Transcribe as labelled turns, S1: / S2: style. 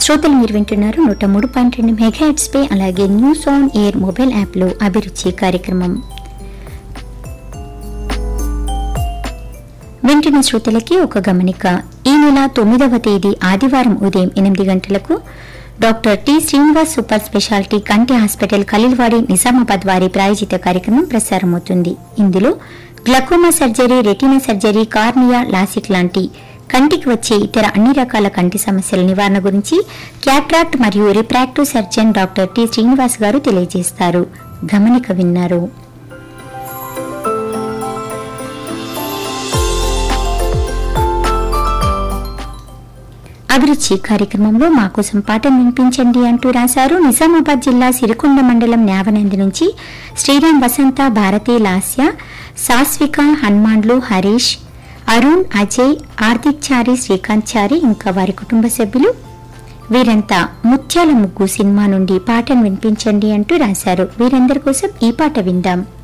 S1: శ్రోతలు మీరు వింటున్నారు నూట మూడు పాయింట్ రెండు మెగాహెట్స్ పై అలాగే న్యూస్ ఆన్ ఎయిర్ మొబైల్ యాప్లో అభిరుచి కార్యక్రమం వింటున్న శ్రోతలకి ఒక గమనిక ఈ నెల తొమ్మిదవ తేదీ ఆదివారం ఉదయం ఎనిమిది గంటలకు doctor T Srinivas super speciality కంటి హాస్పిటల్ ఖలీల్వాడి నిజామాబాద్ వారి ప్రాయోజిత కార్యక్రమం ప్రసారమవుతుంది ఇందులో glaucoma surgery retina surgery cornea LASIK లాంటి కంటికి వచ్చే ఇతర అన్ని రకాల కంటి సమస్యల నివారణ గురించి క్యాట్రాక్ట్ మరియు refractive surgeon doctor T Srinivas గారు తెలియజేస్తారు గమనిక విన్నారు అభిరుచి కార్యక్రమంలో మా కోసం పాటను వినిపించండి అంటూ రాశారు నిజామాబాద్ జిల్లా సిరికొండ మండలం న్యావనంది నుంచి శ్రీరామ్ వసంత భారతి లాస్య సాస్విక హనుమాన్లు హరీష్ అరుణ్ అజయ్ హార్దిక్ చారి శ్రీకాంత్ చారి ఇంకా వారి కుటుంబ సభ్యులు వీరంతా ముత్యాల ముగ్గు సినిమా నుండి పాటను వినిపించండి అంటూ రాశారు వీరందరి కోసం ఈ పాట విందాం